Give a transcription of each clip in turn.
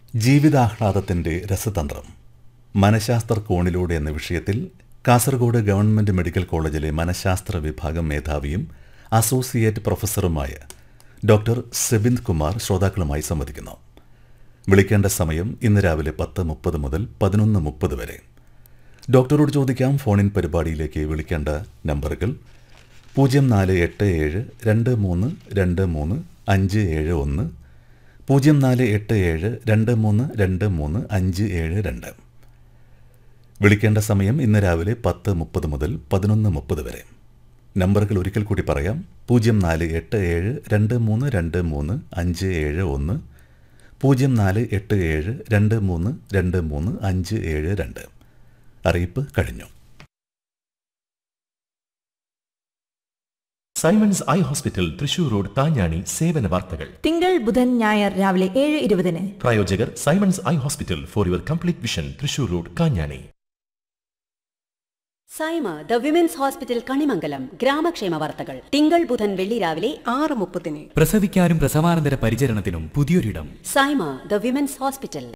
ജീവിതാഹ്ലാദത്തിൻ്റെ രസതന്ത്രം മനഃശാസ്ത്ര കോണിലൂടെ എന്ന വിഷയത്തിൽ കാസർഗോഡ് ഗവൺമെൻറ് മെഡിക്കൽ കോളേജിലെ മനഃശാസ്ത്ര വിഭാഗം മേധാവിയും അസോസിയേറ്റ് പ്രൊഫസറുമായ ഡോക്ടർ സെബിന്ദ് കുമാർ ശ്രോതാക്കളുമായി സംവദിക്കുന്നു വിളിക്കേണ്ട സമയം ഇന്ന് രാവിലെ പത്ത് മുപ്പത് മുതൽ പതിനൊന്ന് മുപ്പത് വരെ ഡോക്ടറോട് ചോദിക്കാം ഫോണിൻ പരിപാടിയിലേക്ക് വിളിക്കേണ്ട നമ്പറുകൾ പൂജ്യം നാല് എട്ട് ഏഴ് രണ്ട് മൂന്ന് രണ്ട് മൂന്ന് അഞ്ച് ഏഴ് ഒന്ന് പൂജ്യം നാല് എട്ട് ഏഴ് രണ്ട് മൂന്ന് രണ്ട് മൂന്ന് അഞ്ച് ഏഴ് രണ്ട് വിളിക്കേണ്ട സമയം ഇന്ന് രാവിലെ പത്ത് മുപ്പത് മുതൽ പതിനൊന്ന് മുപ്പത് വരെ നമ്പറുകൾ ഒരിക്കൽ കൂടി പറയാം പൂജ്യം നാല് എട്ട് ഏഴ് രണ്ട് മൂന്ന് രണ്ട് മൂന്ന് അഞ്ച് ഏഴ് ഒന്ന് പൂജ്യം നാല് എട്ട് ഏഴ് രണ്ട് മൂന്ന് രണ്ട് മൂന്ന് അഞ്ച് ഏഴ് രണ്ട് അറിയിപ്പ് കഴിഞ്ഞു Simons eye hospital Thrissur road Thanjani സേവന വാർത്തകൾ തിങ്കൾ ബുധൻ ഞായർ രാവിലെ ഏഴ് ഇരുപതിന് പ്രായോജകർ Simons eye hospital for your complete vision Thrissur road Kanjani Saima the women's hospital Kanimangalam ഗ്രാമക്ഷേമ വാർത്തകൾ തിങ്കൾ ബുധൻ വെള്ളി രാവിലെ ആറ് മുപ്പതിന് പ്രസവിക്കാനും പ്രസവാനന്തര പരിചരണത്തിനും പുതിയൊരിടം സൈമ ദ വിമൻസ് ഹോസ്പിറ്റൽ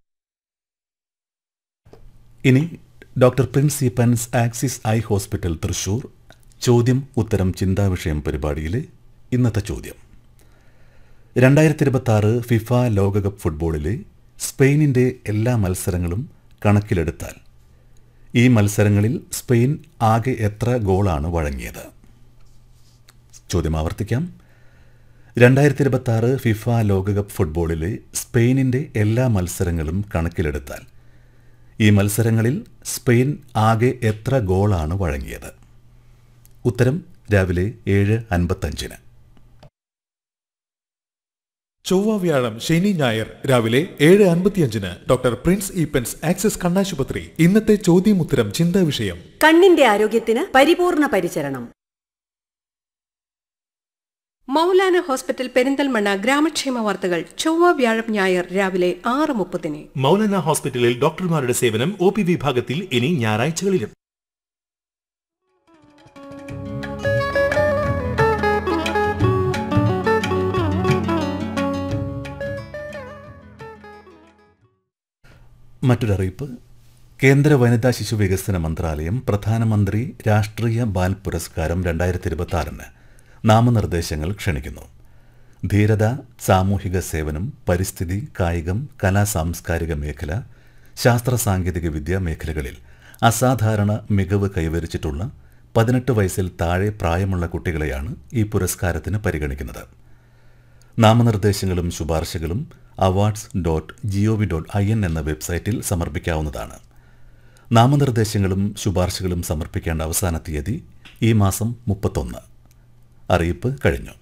ഇനി doctor Prince Eappen's Axis eye hospital Thrissur ചോദ്യം ഉത്തരം ചിന്താവിഷയം പരിപാടിയിലെ ഇന്നത്തെ ചോദ്യം രണ്ടായിരത്തി ഇരുപത്തി ആറ് ഫിഫ ലോകകപ്പ് ഫുട്ബോളിലെ സ്പെയിനിൻ്റെ എല്ലാ മത്സരങ്ങളും കണക്കിലെടുത്താൽ ഈ മത്സരങ്ങളിൽ സ്പെയിൻ ആകെ എത്ര ഗോളാണ് വഴങ്ങിയത് ചോദ്യം ആവർത്തിക്കാം രണ്ടായിരത്തി ഇരുപത്തി ആറ് ഫിഫ ലോകകപ്പ് ഫുട്ബോളിലെ സ്പെയിനിൻ്റെ എല്ലാ മത്സരങ്ങളും കണക്കിലെടുത്താൽ ഈ മത്സരങ്ങളിൽ സ്പെയിൻ ആകെ എത്ര ഗോളാണ് വഴങ്ങിയത് ഉത്തരം രാവിലെ ഏഴ് അൻപത്തഞ്ചിന് ചൊവ്വ വ്യാഴം ശനി ഞായർ രാവിലെ ഏഴ് അൻപത്തിയഞ്ചിന് ഡോക്ടർ പ്രിൻസ് ഈപ്പൻസ് ആക്സിസ് കണ്ണാശുപത്രി ഇന്നത്തെ ചോദ്യമുത്തരം ചിന്താ വിഷയം കണ്ണിന്റെ ആരോഗ്യത്തിന് പരിപൂർണ പരിചരണം മൗലാന ഹോസ്പിറ്റൽ പെരിന്തൽമണ്ണ ഗ്രാമക്ഷേമ വാർത്തകൾ ചൊവ്വ വ്യാഴം ഞായർ രാവിലെ ആറ് മുപ്പതിന് മൗലാന ഹോസ്പിറ്റലിൽ ഡോക്ടർമാരുടെ സേവനം ഒ പി വിഭാഗത്തിൽ ഇനി ഞായറാഴ്ചകളിലും മറ്റൊരറിയിപ്പ് കേന്ദ്ര വനിതാ ശിശു വികസന മന്ത്രാലയം പ്രധാനമന്ത്രി രാഷ്ട്രീയ ബാൽ പുരസ്കാരം രണ്ടായിരത്തി ഇരുപത്തി ആറിന് നാമനിർദ്ദേശങ്ങൾ ക്ഷണിക്കുന്നു ധീരത സാമൂഹിക സേവനം പരിസ്ഥിതി കായികം കലാ സാംസ്കാരിക മേഖല ശാസ്ത്ര സാങ്കേതിക വിദ്യ മേഖലകളിൽ അസാധാരണ മികവ് കൈവരിച്ചിട്ടുള്ള പതിനെട്ട് വയസ്സിൽ താഴെ പ്രായമുള്ള കുട്ടികളെയാണ് ഈ പുരസ്കാരത്തിന് പരിഗണിക്കുന്നത് നാമനിർദ്ദേശങ്ങളും ശുപാർശകളും awards dot G O V dot I N എന്ന വെബ്സൈറ്റിൽ സമർപ്പിക്കാവുന്നതാണ് നാമനിർദ്ദേശങ്ങളും ശുപാർശകളും സമർപ്പിക്കേണ്ട അവസാന തീയതി ഈ മാസം മുപ്പത്തൊന്ന് അറിയിപ്പ് കഴിഞ്ഞു